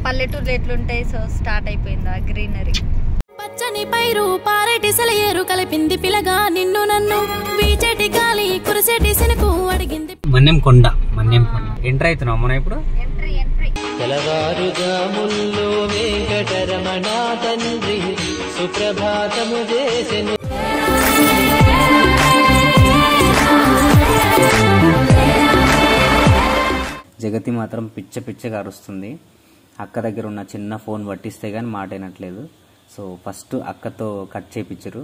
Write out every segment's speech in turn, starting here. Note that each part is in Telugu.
పల్లెటూర్లు ఎట్లుంటాయి సో స్టార్ట్ అయిపోయిందా గ్రీనరీ పచ్చని పైరు పారేటి సెలయేరు కలిపింది పిలగా నిన్ను నన్ను వీచెటి గాలి కురిసేటి శనకు అడిగింది మన్యం కొండ మన్యం కొండ ఎంటర్ అవుతున్నాం మనం ఇప్పుడు ఎంట్రీ ఎంట్రీ తెలవారుజాముల్లో వెంకటరమణ తండ్రి సుప్రభాతము చేసెను జగతి మాత్రం పిచ్చ పిచ్చగా అరుస్తుంది అక్క దగ్గర ఉన్న చిన్న ఫోన్ పట్టిస్తే కానీ మాట వినట్లేదు సో ఫస్ట్ అక్కతో కట్ చేయించరు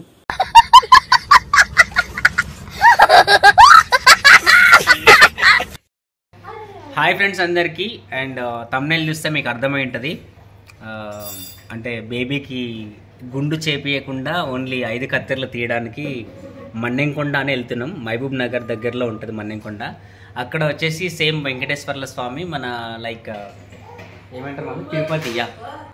హాయ్ ఫ్రెండ్స్ అందరికీ అండ్ తమ్నైల్ చూస్తే మీకు అర్థమై ఉంటుంది ఆ, అంటే బేబీకి గుండు చేపియకుండా ఓన్లీ ఐదు కత్తెరలు తీయడానికి మన్నెంకొండ అని వెళ్తున్నాం మహబూబ్ నగర్ దగ్గరలో ఉంటుంది మన్నెంకొండ అక్కడ వచ్చేసి సేమ్ వెంకటేశ్వర్ల స్వామి మన లైక్ ఏమంటారు మామ తిరుపతి యా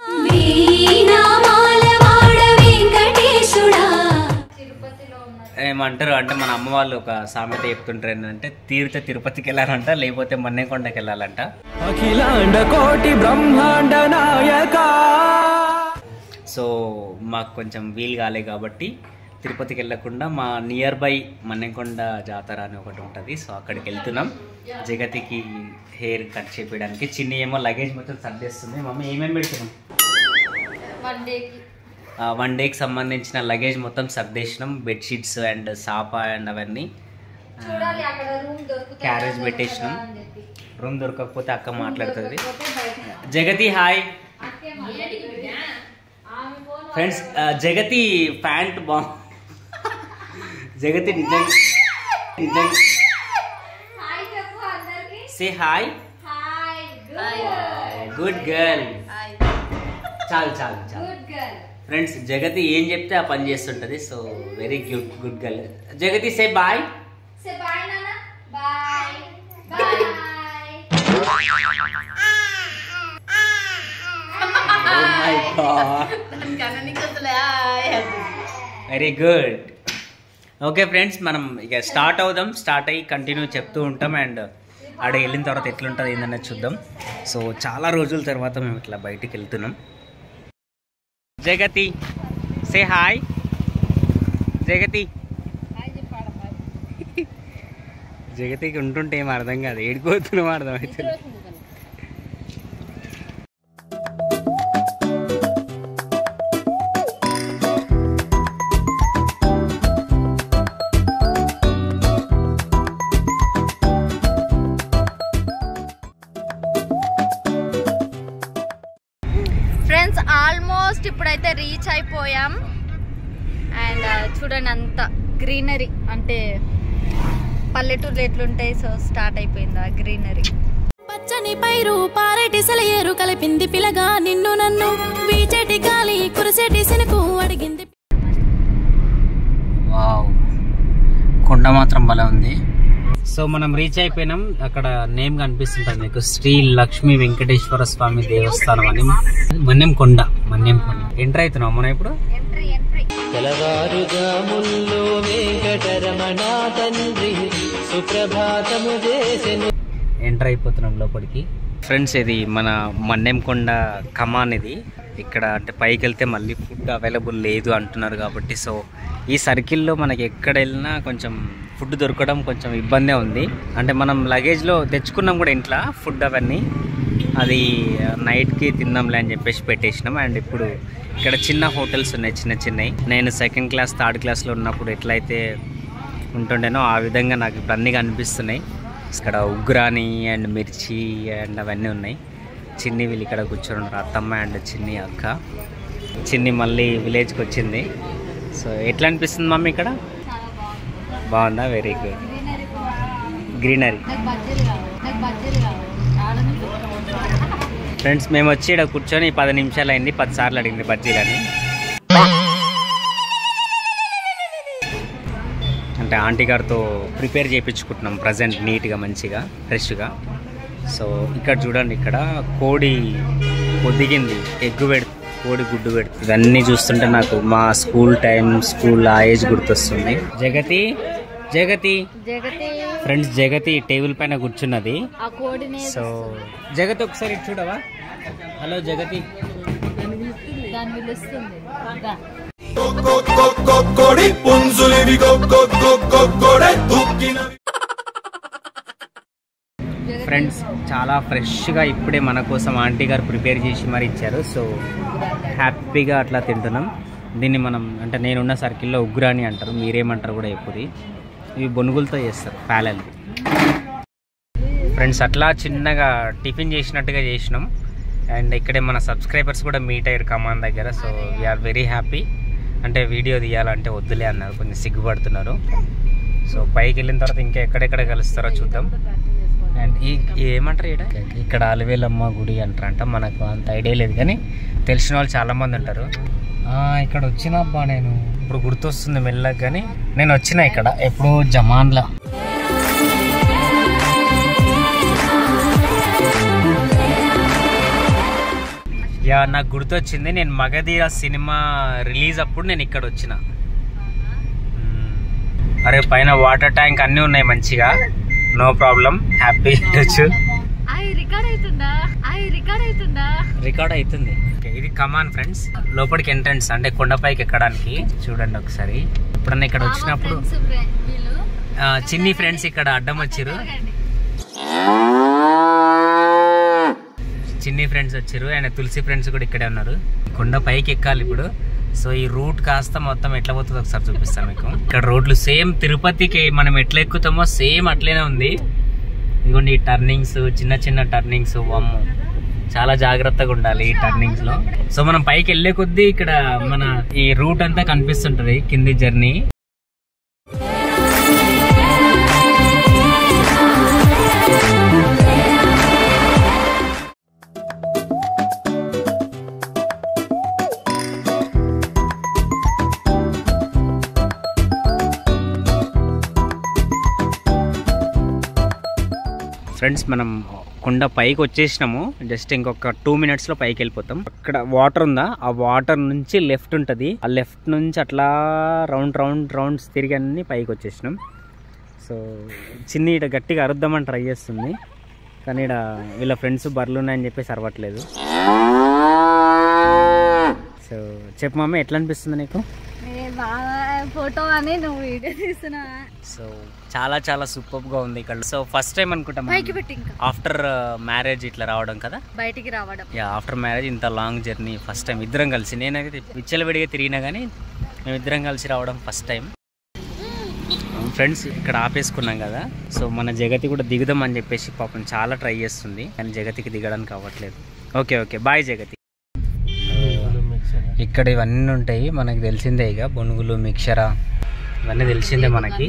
ఏమంటారు అంటే మన అమ్మ వాళ్ళు ఒక సామెత చెప్తుంటారు ఏంటంటే తీరితే తిరుపతికి వెళ్ళాలంట లేకపోతే మన్నెంకొండకి వెళ్ళాలంట అఖిలాండ కోటి బ్రహ్మాండ నాయక సో మాకు కొంచెం వీలు కాలే కాబట్టి తిరుపతికి వెళ్ళకుండా మా నియర్ బై మన్నెంకొండ జాతర అని ఒకటి ఉంటుంది సో అక్కడికి వెళ్తున్నాం జగతికి హెయిర్ కట్ చేపించడానికి చిన్ని ఏమో లగేజ్ మొత్తం సర్దేస్తుంది మమ్మీ ఏమేమి పెడుతున్నాం వన్ డేకి వన్ డేకి సంబంధించిన లగేజ్ మొత్తం సర్దేసినాం బెడ్షీట్స్ అండ్ సాపా అండ్ అవన్నీ చూడాలి అక్కడ రూమ్ దొరుకుతుందా క్యారేజ్ దొరకదా పెట్టేసినాం అని చెప్పి. రూమ్ దొరకకపోతే అక్క మాట్లాడుతుంది పోతే బయట. జగతి హాయ్ అక్కే మాట్లాడుతుంది. ఆమె ఫోన్ ఫ్రెండ్స్ జగతి ప్యాంట్ బా జగతి నిజంగా నిజంగా హాయ్ చెప్పు అందరికి say hi hi good good girl చాలు చాలు చాలు గుడ్ గర్ల్ ఫ్రెండ్స్ జగతి ఏం చెప్తే ఆ పని చేస్తుంటది so very good good girl Jagathi say bye say bye నాన్న bye bye very good okay friends మనం ఇక స్టార్ట్ అవుదాం స్టార్ట్ అయ్యి కంటిన్యూ చెప్తూ ఉంటాం అండ్ ఆడ వెళ్ళిన తర్వాత ఎట్లుంటుంది ఏందన్నది చూద్దాం సో చాలా రోజుల తర్వాత మేము ఇట్లా బయటికి వెళ్తున్నాం జగతి సే హాయ్ జగతి జగతికి ఉంటుంటే ఏం అర్థం కాదు ఏడిపోతున్నాం అర్థం అవుతుంది ఫ్రెండ్స్ ఆల్మోస్ట్ ఇప్పుడైతే రీచ్ అయిపోయాం అండ్ చూడండి అంత గ్రీనరీ అంటే పల్లెటూర్లు ఎట్లుంటాయి సో స్టార్ట్ అయిపోయిందా గ్రీనరీ పచ్చని పైరు పారేటి సెలయేరు కలిపింది పిలగా నిన్ను నన్ను వీచెటి గాలి కురిసేటి శనకు అడిగింది వావ్ కొండ మాత్రం భలే ఉంది సో మనం రీచ్ అయిపోయినాం అక్కడ నేమ్ కనిపిస్తుంటుంది మీకు శ్రీ లక్ష్మీ వెంకటేశ్వర స్వామి దేవస్థానం అని మన్యం కొండ మన్యం కొండ ఎంటర్ అవుతున్నాం మనం ఇప్పుడు ఎంట్రీ ఎంట్రీ తెలవారుజాముల్లో వెంకటరమణ తండ్రి సుప్రభాతము చేసెను ఎంటర్ అయిపోతున్నాం లోపలికి ఫ్రెండ్స్ ఇది మన మన్నెం కొండ కమాన్ ఇది ఇక్కడ అంటే పైకి వెళ్తే మళ్ళీ ఫుడ్ అవైలబుల్ లేదు అంటున్నారు కాబట్టి సో ఈ సర్కిల్లో మనకి ఎక్కడ వెళ్ళినా కొంచెం ఫుడ్ దొరకడం కొంచెం ఇబ్బందే ఉంది అంటే మనం లగేజ్లో తెచ్చుకున్నాం కూడా ఇంట్లో ఫుడ్ అవన్నీ అది నైట్కి తిందాంలే అని చెప్పేసి పెట్టేసినాం అండ్ ఇప్పుడు ఇక్కడ చిన్న హోటల్స్ ఉన్నాయి చిన్న చిన్నవి నేను సెకండ్ క్లాస్ థర్డ్ క్లాస్లో ఉన్నప్పుడు ఎట్లయితే ఉంటుండేనో ఆ విధంగా నాకు ఇప్పుడు అన్నీ కనిపిస్తున్నాయి ఇక్కడ ఉగ్రాని అండ్ మిర్చి అండ్ అవన్నీ ఉన్నాయి చిన్ని వీళ్ళు ఇక్కడ కూర్చొని ఉన్నారు అత్తమ్మ అండ్ చిన్ని అక్క చిన్ని మళ్ళీ విలేజ్కి వచ్చింది సో ఎట్లా అనిపిస్తుంది మమ్మీ ఇక్కడ చాలా బాగుంది బాగుందా వెరీ గుడ్ గ్రీనరీ బాగుంది గ్రీనరీ నాకు బజ్జీలు కావాలి నాకు బజ్జీలు కావాలి ఆడని ఫ్రెండ్స్ మేము వచ్చి ఇక్కడ కూర్చొని పది నిమిషాలు అయింది పది సార్లు అడిగింది బజ్జీలని అంటే ఆంటీ గారితో ప్రిపేర్ చేయించుకుంటున్నాం ప్రజెంట్ నీట్గా మంచిగా ఫ్రెష్గా సో ఇక్కడ చూడండి ఇక్కడ కోడి పొదిగింది ఎగ్గు పెడు కోడి గుడ్డు పెడుతుంది ఇవన్నీ చూస్తుంటే నాకు మా స్కూల్ టైం స్కూల్ ఆ ఏజ్ గుర్తొస్తుంది జగతి జగతి జగతి ఫ్రెండ్స్ జగతి టేబుల్ పైన కూర్చున్నది ఆ కోడిని సో జగతి ఒకసారి ఇటు చూడవా హలో జగతి దాన్ని పిలుస్తుంది రా. కొడి పుంజులివి కొడే దుక్కినవి ఫ్రెండ్స్ చాలా ఫ్రెష్గా ఇప్పుడే మన కోసం ఆంటీ గారు ప్రిపేర్ చేసి మరి ఇచ్చారు సో హ్యాపీగా అట్లా తింటున్నాం దీన్ని మనం అంటే నేనున్న సర్కిల్లో ఉగ్రాని అంటారు మీరేమంటారు కూడా ఎప్పుడు ఇవి బొనుగులతో చేస్తారు ప్యాలెల్ ఫ్రెండ్స్ అట్లా చిన్నగా టిఫిన్ చేసినట్టుగా చేసినాం అండ్ ఇక్కడే మన సబ్స్క్రైబర్స్ కూడా మీట్ అయ్యారు కమాన్ దగ్గర సో వీఆర్ వెరీ హ్యాపీ అంటే వీడియో తీయాలంటే వద్దులే అన్నారు కొంచెం సిగ్గుపడుతున్నారు సో పైకి వెళ్ళిన తర్వాత ఇంకా ఎక్కడెక్కడ కలుస్తారో చూద్దాం అండ్ ఈ ఈ ఏమంటారు ఇక్కడ ఇక్కడ అలవేలమ్మ గుడి అంటారంట మనకు అంత ఐడియా లేదు కానీ తెలిసిన వాళ్ళు చాలా మంది ఉంటారు ఆ, ఇక్కడ వచ్చిన అబ్బా నేను ఇప్పుడు గుర్తొస్తుంది మెల్లగా కానీ నేను వచ్చిన ఇక్కడ ఎప్పుడు జమాన్లా యా నాకు గుర్తొచ్చింది నేను మగధీర సినిమా రిలీజ్ అప్పుడు నేను ఇక్కడ వచ్చిన మ్మ్. అరే పైన వాటర్ ట్యాంక్ అన్నీ ఉన్నాయి మంచిగా నో ప్రాబ్లం హ్యాపీ వచ్చు అయి రికార్డ్ అవుతుందా అయి రికార్డ్ అవుతుందా రికార్డ్ అవుతుంది Okay, ఇది కమాన్ ఫ్రెండ్స్ లోపలికి ఎంట్రన్స్ అంటే కొండపైకి ఎక్కడానికి చూడండి ఒకసారి ఎప్పుడన్నా ఇక్కడ వచ్చినప్పుడు ఫ్రెండ్స్ ఫ్రె- వీళ్ళు ఆ, చిన్ని ఫ్రెండ్స్ ఇక్కడ అడ్డం వచ్చారు చిన్ని ఫ్రెండ్స్ వచ్చారు అండ్ తులసి ఫ్రెండ్స్ కూడా ఇక్కడే ఉన్నారు కొండ పైకి ఎక్కాలి ఇప్పుడు సో ఈ రూట్ కాస్త మొత్తం ఎట్లా పోతుందో ఒకసారి చూపిస్తాను మీకు ఇక్కడ రోడ్లు సేమ్ తిరుపతికి మనం ఎట్లా ఎక్కుతామో సేమ్ అట్లనే ఉంది ఇదిగోండి ఈ టర్నింగ్స్ చిన్న చిన్న టర్నింగ్స్ వమ్ము చాలా జాగ్రత్తగా ఉండాలి ఈ టర్నింగ్స్ లో సో మనం పైకి వెళ్ళే కొద్దీ ఇక్కడ మన ఈ రూట్ అంతా కనిపిస్తుంటది కింది జర్నీ ఫ్రెండ్స్ మనం కొండ పైకి వచ్చేసినాము జస్ట్ ఇంకొక టూ మినిట్స్ లో పైకి వెళ్ళిపోతాం అక్కడ వాటర్ ఉందా ఆ వాటర్ నుంచి లెఫ్ట్ ఉంటది ఆ లెఫ్ట్ నుంచి అట్లా రౌండ్ రౌండ్ రౌండ్స్ తిరిగి అన్ని పైకి వచ్చేసినాం సో చిన్ని ఇట గట్టిగా అరుద్దామని ట్రై చేస్తుంది కానీ ఇక్కడ వీళ్ళ ఫ్రెండ్స్ బర్రెలు ఉన్నాయని చెప్పేసి అరవట్లేదు సో చెప్పు మమ్మీ ఎట్లా అనిపిస్తుంది నీకు ఏ బాగా ఫోటో అని నువ్వు వీడియో తీస్తున్నావా సో చాలా చాలా సూపర్ గా ఉంది ఇక్కడ సో ఫస్ట్ టైం అనుకుంటా పైకి పెట్టి ఇంకా ఆఫ్టర్ మ్యారేజ్ ఇట్లా రావడం కదా బయటికి రావడం యా ఆఫ్టర్ మ్యారేజ్ ఇంత లాంగ్ జర్నీ ఫస్ట్ టైం ఇద్దరం కలిసి నేనైతే విచ్చలవిడిగా తిరిగినా కానీ మేము ఇద్దరం కలిసి రావడం ఫస్ట్ టైం ఫ్రెండ్స్ ఇక్కడ ఆపేసుకున్నాం కదా సో మన జగతి కూడా దిగుదాం అని చెప్పేసి పాపం చాలా ట్రై చేస్తుంది కానీ జగతికి దిగడానికి అవ్వట్లేదు ఓకే ఓకే బాయ్ జగతి ఇక్కడ ఇవన్నీ ఉంటాయి మనకి తెలిసిందే ఇక బొనుగులు మిక్చరా ఇవన్నీ తెలిసిందే మనకి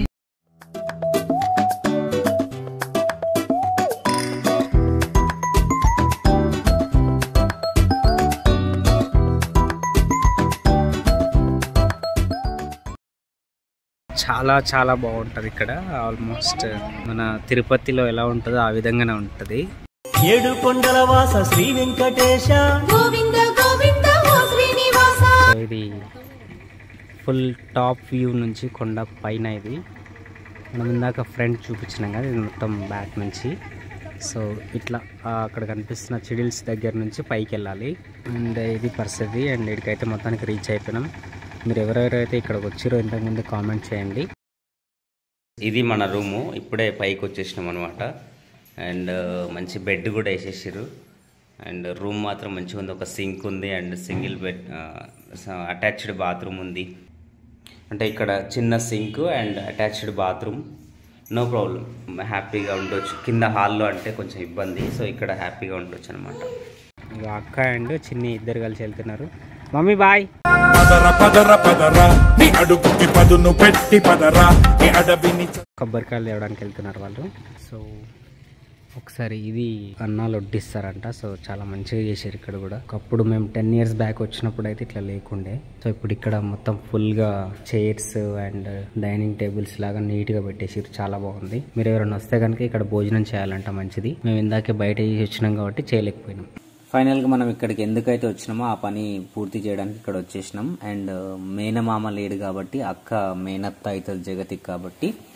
చాలా చాలా బాగుంటుంది ఇక్కడ ఆల్మోస్ట్ మన తిరుపతిలో ఎలా ఉంటుందో ఆ విధంగానే ఉంటుంది ఏడు కొండల వాస శ్రీ వెంకటేశ గోవింద గోవింద ఓ శ్రీనివాస సో ఇది ఫుల్ టాప్ వ్యూ నుంచి కొండ పైన ఇది మనం ఇందాక ఫ్రంట్ చూపించినాం కదా ఇది మొత్తం బ్యాక్ నుంచి సో ఇట్లా ఆ అక్కడ కనిపిస్తున్న చిడిల్స్ దగ్గర నుంచి పైకి వెళ్ళాలి అండ్ ఇది పరిస్థితి అండ్ ఇక్కడికైతే మొత్తానికి రీచ్ అయిపోయినాం మీరు ఎవరెవరైతే ఇక్కడికి వచ్చారో ఇంతకుముందు కామెంట్ చేయండి ఇది మన రూము ఇప్పుడే పైకి వచ్చేసినాం అనమాట అండ్ మంచి బెడ్ కూడా వేసేసారు అండ్ రూమ్ మాత్రం మంచిగా ఉంది ఒక సింక్ ఉంది and single bed attached bathroom ఉంది అంటే ఇక్కడ చిన్న sink and attached bathroom no problem హ్యాపీగా ఉండొచ్చు కింద హాల్లో అంటే కొంచెం ఇబ్బంది సో ఇక్కడ హ్యాపీగా ఉండొచ్చు అనమాట అక్క అండ్ చిన్ని ఇద్దరు కలిసి వెళ్తున్నారు మమ్మీ బాయ్ పదర పదర పదర నీ అడుగుకి పదును పెట్టి పదరా నీ అడవిని కొబ్బరికాయలు తేవడానికి వెళ్తున్నారు వాళ్ళు సో ఒకసారి ఇది అన్నాలు వడ్డిస్తారంట సో చాలా మంచిగా చేశారు ఇక్కడ కూడా ఒకప్పుడు మేము టెన్ ఇయర్స్ బ్యాక్ వచ్చినప్పుడు అయితే ఇట్లా లేకుండే సో ఇప్పుడు ఇక్కడ మొత్తం ఫుల్గా చైర్స్ అండ్ డైనింగ్ టేబుల్స్ లాగా నీట్గా పెట్టేసారు చాలా బాగుంది మీరు ఎవరైనా వస్తే కనుక ఇక్కడ భోజనం చేయాలంట మంచిది మేము ఇందాకే బయట చేసి వచ్చినాం కాబట్టి చేయలేకపోయినాం ఫైనల్గా మనం ఇక్కడికి ఎందుకైతే వచ్చినామో ఆ పని పూర్తి చేయడానికి ఇక్కడ వచ్చేసినాం అండ్ మేనమామ లేడు కాబట్టి అక్క మేనత్త అవుతుంది జగతికి కాబట్టి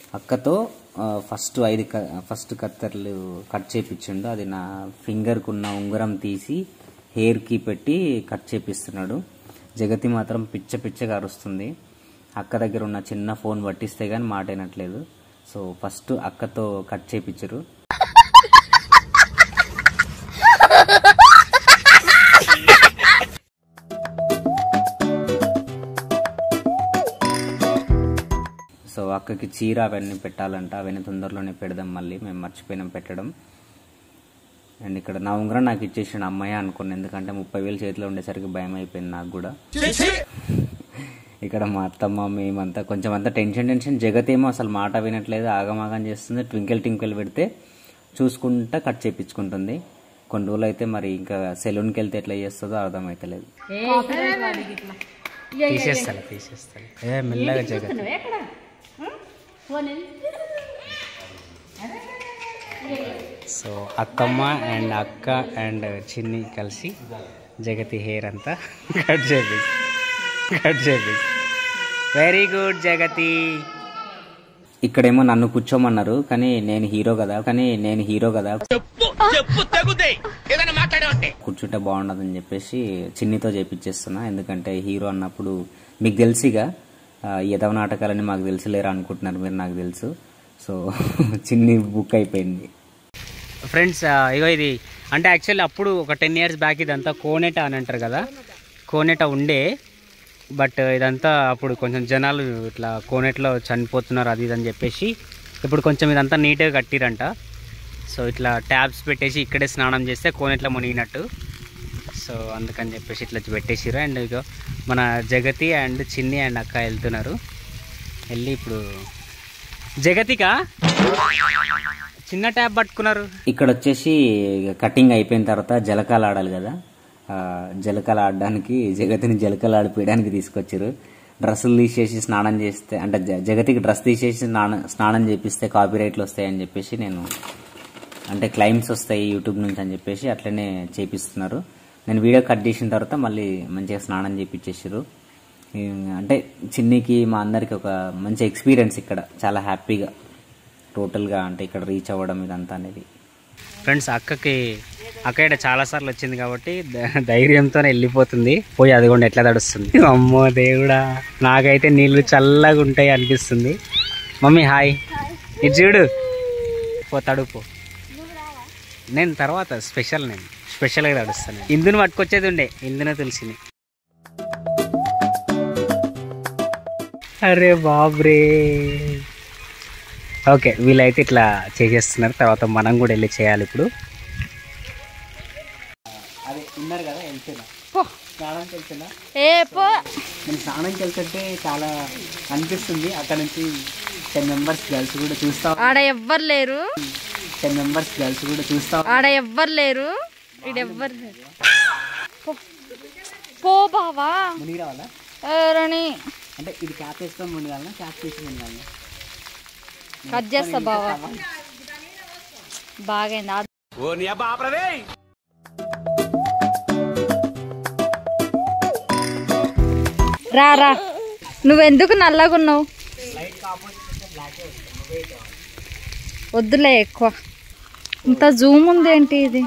అక్కతో ఆ, ఫస్ట్ ఐదు క ఫస్ట్ కత్తెరలు కట్ చేపించిండు అది నా ఫింగర్కు ఉన్న ఉంగరం తీసి హెయిర్కి పెట్టి కట్ చేపిస్తున్నాడు జగతి మాత్రం పిచ్చ పిచ్చగా అరుస్తుంది అక్క దగ్గర ఉన్న చిన్న ఫోన్ పట్టిస్తే కానీ మాట వినట్లేదు సో ఫస్ట్ అక్కతో కట్ చేపించరు సో అక్కకి చీర అవన్నీ పెట్టాలంట అవన్నీ తొందరలోనే పెడదాం మళ్ళీ మేము మర్చిపోయినాం పెట్టడం అండ్ ఇక్కడ నా ఉంగరం నాకు ఇచ్చేసిన అమ్మాయి అనుకున్నాను ఎందుకంటే ముప్పై వేలు చేతిలో ఉండేసరికి భయం అయిపోయింది నాకు కూడా ఇక్కడ మా అత్తమ్మ మేమంతా కొంచెం అంతా టెన్షన్ టెన్షన్ జగతేమో అసలు మాట వినట్లేదు ఆగమాగం చేస్తుంది ట్వింకిల్ ట్వింకిల్ పెడితే చూసుకుంటా కట్ చేపించుకుంటుంది కొన్ని రోజులు అయితే మరి ఇంకా సెలూన్కి వెళ్తే ఎట్లా చేస్తుందో అర్థమైతలేదు తీసేస్తాను తీసేస్తాను ఏ మెల్లగా జగత్ సో అక్కమ్మ అండ్ అక్క అండ్ చిన్ని కలిసి జగతి హెయిర్ అంతా కట్ చేపి కట్ చేపి వెరీ గుడ్ జగతి ఇక్కడేమో నన్ను కూర్చోమన్నారు కానీ నేను హీరో కదా కానీ నేను హీరో కదా కూర్చుంటే బాగుండదని చెప్పేసి చిన్నితో చేపించేస్తున్నా ఎందుకంటే హీరో అన్నప్పుడు మీకు తెలిసిగా యదవ నాటకాలని మాకు తెలిసిలేరా అనుకుంటున్నారు మీరు నాకు తెలుసు సో చిన్ని బుక్ అయిపోయింది ఫ్రెండ్స్ ఇగో ఇది అంటే యాక్చువల్లీ అప్పుడు ఒక టెన్ ఇయర్స్ బ్యాక్ ఇదంతా కోనేట అని అంటారు కదా కోనేట ఉండే బట్ ఇదంతా అప్పుడు కొంచెం జనాలు ఇట్లా కోనేట్లో చనిపోతున్నారు అది ఇది అని చెప్పేసి ఇప్పుడు కొంచెం ఇదంతా నీట్గా కట్టిరంట సో ఇట్లా ట్యాబ్స్ పెట్టేసి ఇక్కడే స్నానం చేస్తే కోనేట్లో మునిగినట్టు సో అందుకని చెప్పేసి ఇట్లా పెట్టేసిరు అండ్ ఇగో మన జగతి అండ్ చిన్ని అండ్ అక్క వెళ్తున్నారు వెళ్ళి ఇప్పుడు జగతికా చిన్న ట్యాబ్ పట్టుకున్నారు ఇక్కడ వచ్చేసి కటింగ్ అయిపోయిన తర్వాత జలకాలు ఆడాలి కదా ఆ, జలకాలు ఆడడానికి జగతిని జలకాలు ఆడిపోయడానికి తీసుకొచ్చారు డ్రెస్సులు తీసేసి స్నానం చేస్తే అంటే జ- జగతికి డ్రెస్ తీసేసి స్నానం స్నానం చేపిస్తే కాపీ రైట్లు వస్తాయని చెప్పేసి నేను అంటే క్లైమ్స్ వస్తాయి యూట్యూబ్ నుంచి అని చెప్పేసి అట్లనే చేపిస్తున్నారు నేను వీడియో కట్ చేసిన తర్వాత మళ్ళీ మంచిగా స్నానం చేపించేసారు అంటే చిన్నికి మా అందరికి ఒక మంచి ఎక్స్పీరియన్స్ ఇక్కడ చాలా హ్యాపీగా టోటల్గా అంటే ఇక్కడ రీచ్ అవ్వడం ఇదంతా అనేది ఫ్రెండ్స్ అక్కకి అక్క ఇక్కడ చాలా సార్లు వచ్చింది కాబట్టి ధ- ధైర్యంతోనే వెళ్ళిపోతుంది పోయి అది కూడా ఎట్లా తడుస్తుంది అమ్మో దేవుడా నాకైతే నీళ్లు చల్లగా ఉంటాయి అనిపిస్తుంది మమ్మీ హాయ్ ఇది చూడు పో తడుపు నేను తర్వాత స్పెషల్ నేను స్పెషల్గా తడుస్తాను ఇందును పట్టుకొచ్చేది ఉండే ఇందునే తెలిసింది అరే బాబ్రే ఓకే వీళ్ళైతే ఇట్లా చేసేస్తున్నారు తర్వాత మనం కూడా వెళ్ళి చేయాలి ఇప్పుడు అదే విన్నారు కదా వెళ్తున్నా స్నానంకి వెళ్తున్నా ఏ పో నేను స్నానంకి వెళ్తుంటే చాలా అనిపిస్తుంది అక్కడ నుంచి టెన్ మెంబర్స్ గర్ల్స్ కూడా చూస్తా ఆడ ఎవ్వరు లేరు టెన్ మెంబర్స్ గర్ల్స్ కూడా చూస్తా ఆడ ఎవ్వరు లేరు ఈడ ఎవ్వరు లేరు పో. పో బావా మునిగి రావాలా ఎవరని అంటే ఇది క్యాప్ వేసుకొని మునిగాలనా క్యాప్ తీసి మునిగాలనా కట్ చేస్తా బావా బాగైంది ఆ- రా రా నువ్వెందుకు నల్లగున్నావు వద్దులే ఎక్కువ ఇంత జూమ్ ఉంది ఏంటి ఇది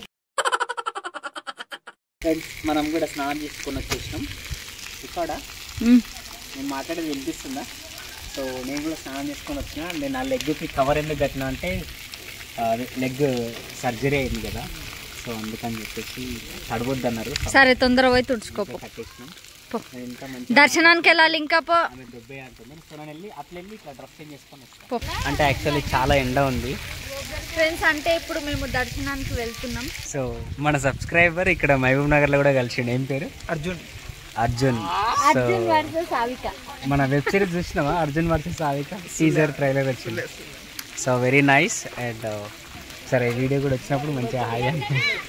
ఫ్రెండ్స్ మనం కూడా స్నానం చేసుకొని వచ్చేసినాం ఇక్కడ ఉమ్. నేను మాట్లాడేది వినిపిస్తుందా సో నేను కూడా స్నానం చేసుకొని వచ్చిన నేను ఆ లెగ్కి కవర్ ఎందుకు కట్టినా అంటే లెగ్ సర్జరీ అయింది కదా సో అందుకని చెప్పేసి తడవద్దు అన్నారు సరే తొందర పోయి తుడుచుకోపో కట్టేసినాం పో. నేను ఇంకా మంచి దర్శనానికి వెళ్ళాలి ఇంకా పో ఆమె దుబ్బే అంటుంది సో నేను వెళ్ళి అట్లా వెళ్ళి ఇట్లా డ్రెస్ చేంజ్ చేసుకొని వస్తాను పో అంటే యాక్చువల్లీ చాలా ఎండ ఉంది ఫ్రెండ్స్ అంటే ఇప్పుడు మేము దర్శనానికి వెళ్తున్నాం సో మన సబ్స్క్రైబర్ ఇక్కడ మహబూబ్ నగర్లో కూడా కలిసిండు ఏం పేరు అర్జున్ అర్జున్ సో సావిక మన వెబ్ సిరీస్ చూసినావా అర్జున్ వర్సెస్ సావిక సీజర్ ట్రైలర్ వచ్చింది సో వెరీ నైస్ అండ్ సరే వీడియో కూడా వచ్చినప్పుడు మంచిగా హాయ్ అని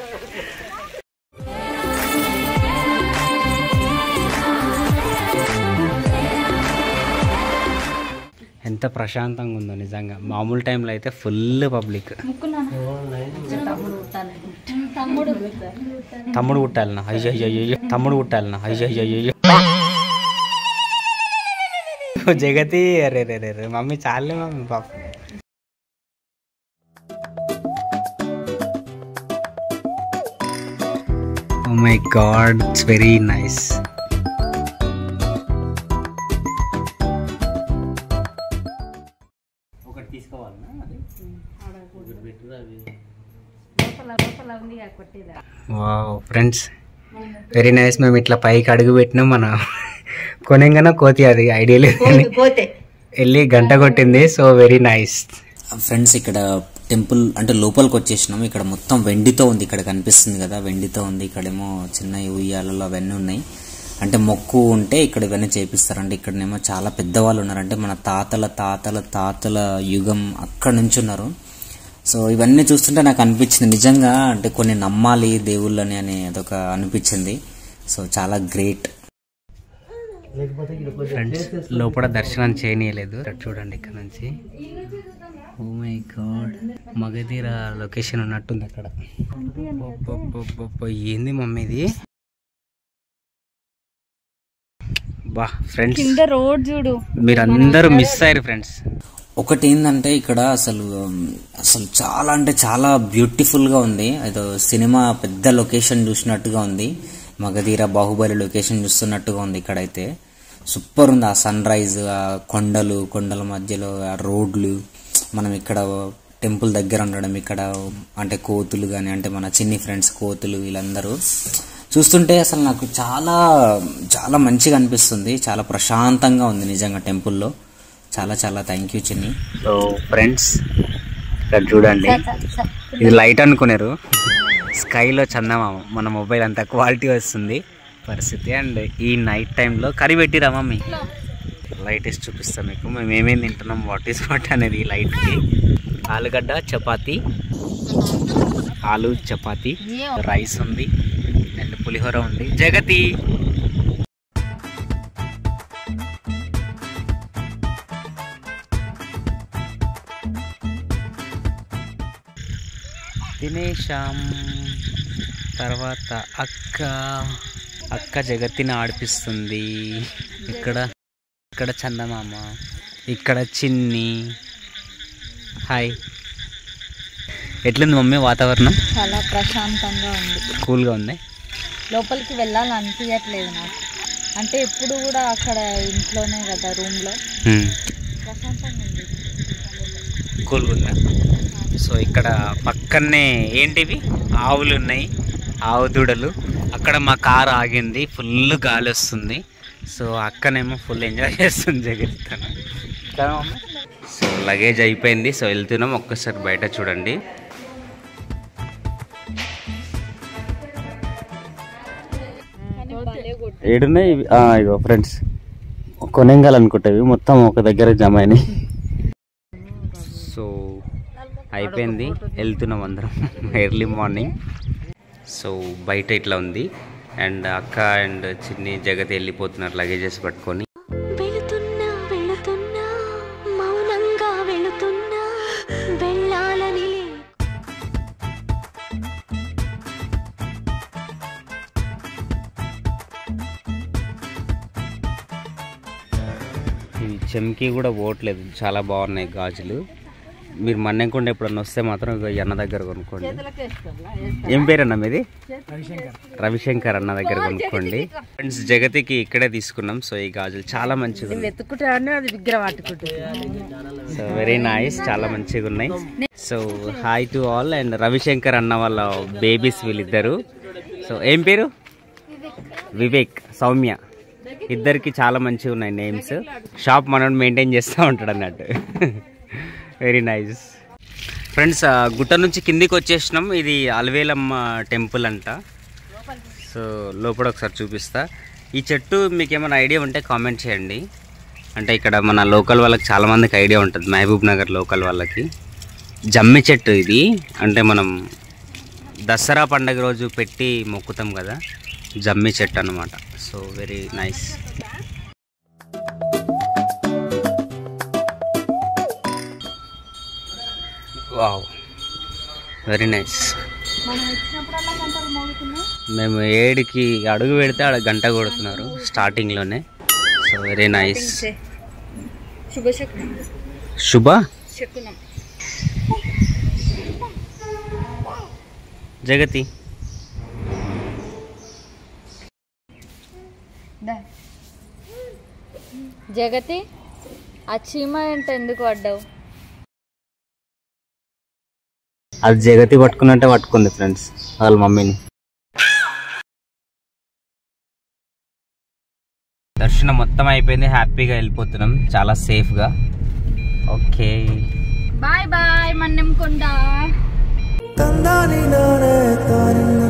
ఎంత ప్రశాంతంగా ఉందో నిజంగా మామూలు టైంలో అయితే ఫుల్ పబ్లిక్ తమ్ముడు కుట్టాలనా అయ్యో అయ్యో అయ్యో తమ్ముడు కుట్టాలనా అయ్యో అయ్యో అయ్యో జగతి అరే రే రే రే మమ్మీ చాలే మమ్మీ పాప oh my god it's very nice ఒకటి తీసుకోవాలన్నా అది వావ్ ఫ్రెండ్స్ వెరీ నైస్ మేము ఇట్లా పైకి అడుగు పెట్టినాం మన కొనంగానే కోతి అది ఐడియా లేదు కానీ వెళ్ళి గంట కొట్టింది సో వెరీ నైస్ ఫ్రెండ్స్ ఇక్కడ టెంపుల్ అంటే లోపలికి వచ్చేసినాం ఇక్కడ మొత్తం వెండితో ఉంది ఇక్కడ కనిపిస్తుంది కదా వెండితో ఉంది ఇక్కడేమో చిన్న ఉయ్యాలలో అవన్నీ ఉన్నాయి అంటే మొక్కు ఉంటే ఇక్కడ ఇవన్నీ చేపిస్తారంటే ఇక్కడనేమో చాలా పెద్దవాళ్ళు ఉన్నారు అంటే మన తాతల తాతల తాతల యుగం అక్కడ నుంచి ఉన్నారు సో ఇవన్నీ చూస్తుంటే నాకు అనిపించింది నిజంగా అంటే కొన్ని నమ్మాలి దేవుళ్ళని అని అదొక అనిపించింది సో చాలా గ్రేట్ ఫ్రెండ్స్ లోపల దర్శనం చేయనీయలేదు ఇక్కడ చూడండి ఇక్కడ నుంచి oh my god Magadheera location ఉన్నట్టుంది అక్కడ అబ్బబ్బబ్బబ్బబ్బ, ఏంది మమ్మీ ఇది బా ఫ్రెండ్స్ కింద రోడ్ చూడు మీరందరూ మిస్ అయ్యారు ఫ్రెండ్స్ ఒకటి ఏంటంటే ఇక్కడ అసలు ఉమ్, అసలు చాలా అంటే చాలా బ్యూటిఫుల్ గా ఉంది ఏదో సినిమా పెద్ద లొకేషన్ చూసినట్టుగా ఉంది మగధీర బాహుబలి లొకేషన్ చూస్తున్నట్టుగా ఉంది ఇక్కడైతే సూపర్ ఉంది ఆ సన్ రైజ్ ఆ కొండలు కొండల మధ్యలో ఆ రోడ్లు మనం ఇక్కడ టెంపుల్ దగ్గర ఉండడం ఇక్కడ అంటే కోతులు కానీ అంటే మన చిన్ని ఫ్రెండ్స్ కోతులు వీళ్ళందరూ చూస్తుంటే అసలు నాకు చాలా చాలా మంచిగా అనిపిస్తుంది చాలా ప్రశాంతంగా ఉంది నిజంగా టెంపుల్లో చాలా చాలా thank you Chinni so friends ఇక్కడ చూడండి ఇది లైట్ అనుకున్నారు స్కైలో చందమామ మన మొబైల్ అంత క్వాలిటీ వస్తుంది పరిస్థితి అండ్ ఈ నైట్ టైంలో కర్రీ పెట్టిరా మమ్మీ లైట్ వేసి చూపిస్తాం మీకు మేము ఏమేమి తింటున్నాం వాట్ ఈస్ వాట్ అనేది ఈ లైట్కి ఆలుగడ్డ చపాతి ఆలు చపాతి రైస్ ఉంది అండ్ పులిహోర ఉంది జగతి తినేశాం తర్వాత అక్క అక్క జగత్తిని ఆడిపిస్తుంది ఇక్కడ ఇక్కడ చందమామ ఇక్కడ చిన్ని హాయ్ ఎట్లుంది మమ్మీ వాతావరణం చాలా ప్రశాంతంగా ఉంది కూల్గా ఉంది లోపలికి వెళ్ళాలని అనిపించట్లేదు నాకు అంటే ఎప్పుడు కూడా అక్కడ ఇంట్లోనే కదా రూమ్లో ప్రశాంతంగా ఉంది కూల్గా ఉందా సో ఇక్కడ పక్కనే ఏంటివి ఆవులు ఉన్నాయి ఆవు దూడలు అక్కడ మా కార్ ఆగింది ఫుల్ గాలి వస్తుంది సో అక్కనేమో ఫుల్ ఎంజాయ్ చేస్తుంది జగత్తాను సో లగేజ్ అయిపోయింది సో వెళ్తున్నాం ఒక్కసారి బయట చూడండి ఏడున్నాయి ఇవి? ఆ, ఇగో ఫ్రెండ్స్ కొనెంగాలనుకుంటేవి మొత్తం ఒక దగ్గర జమ అయినాయి సో అయిపోయింది వెళ్తున్నాం అందరం ఎర్లీ మార్నింగ్ సో బయట ఇట్లా ఉంది అండ్ అక్క అండ్ చిన్ని జగతి వెళ్ళిపోతున్నారు లగేజెస్ పట్టుకొని వెళుతున్నా వెళుతున్నా మౌనంగా వెళుతున్నా వెళ్ళాలని ఇవి చెంకి కూడా పోవట్లేదు చాలా బాగున్నాయి గాజులు మీరు మన్నెంకుండా ఎప్పుడన్నా వస్తే మాత్రం ఇగో ఈ అన్న దగ్గర కొనుక్కోండి ఏం పేరు అన్న మీది రవిశంకర్ అన్న దగ్గర కొనుక్కోండి ఫ్రెండ్స్ జగతికి ఇక్కడే తీసుకున్నాం సో ఈ గాజులు చాలా మంచిగా ఉన్నాయి వెతుకుంటే అది విగ్రహం పట్టుకుంటుంది సో వెరీ నైస్ చాలా మంచిగా ఉన్నాయి so hi to all and Ravishankar అన్న వాళ్ళ బేబీస్ వీళ్ళిద్దరు సో ఏం పేరు వివేక్ సౌమ్య ఇద్దరికి చాలా మంచిగా ఉన్నాయి నేమ్స్ షాప్ మనం మెయింటైన్ చేస్తూ ఉంటాడు అన్నట్టు వెరీ నైస్ ఫ్రెండ్స్ గుట్ట నుంచి కిందికి వచ్చేసినాం ఇది అలవేలమ్మ టెంపుల్ అంట సో లోపల ఒకసారి చూపిస్తా ఈ చెట్టు మీకు ఏమైనా ఐడియా ఉంటే కామెంట్ చేయండి అంటే ఇక్కడ మన లోకల్ వాళ్ళకి చాలా మందికి ఐడియా ఉంటుంది మహబూబ్ నగర్ లోకల్ వాళ్ళకి జమ్మి చెట్టు ఇది అంటే మనం దసరా పండగ రోజు పెట్టి మొక్కుతాం కదా జమ్మి చెట్టు అనమాట so very nice wow very nice మేము ఏడుకి అడుగు పెడితే ఆడ గంట కొడుతున్నారు స్టార్టింగ్లోనే సో వెరీ నైస్ శుభశకునం శుభ శకునం జగతి జగతి ఆ చీమ అంటే ఎందుకు పడ్డావు అది జగతి పట్టుకున్నట్టే పట్టుకుంది ఫ్రెండ్స్ వాళ్ళ మమ్మీని దర్శనం మొత్తం అయిపోయింది హ్యాపీగా వెళ్ళిపోతున్నాం చాలా సేఫ్గా ఓకే బాయ్ బాయ్ మన్నెం కొండ తందాని నానే తానిన్న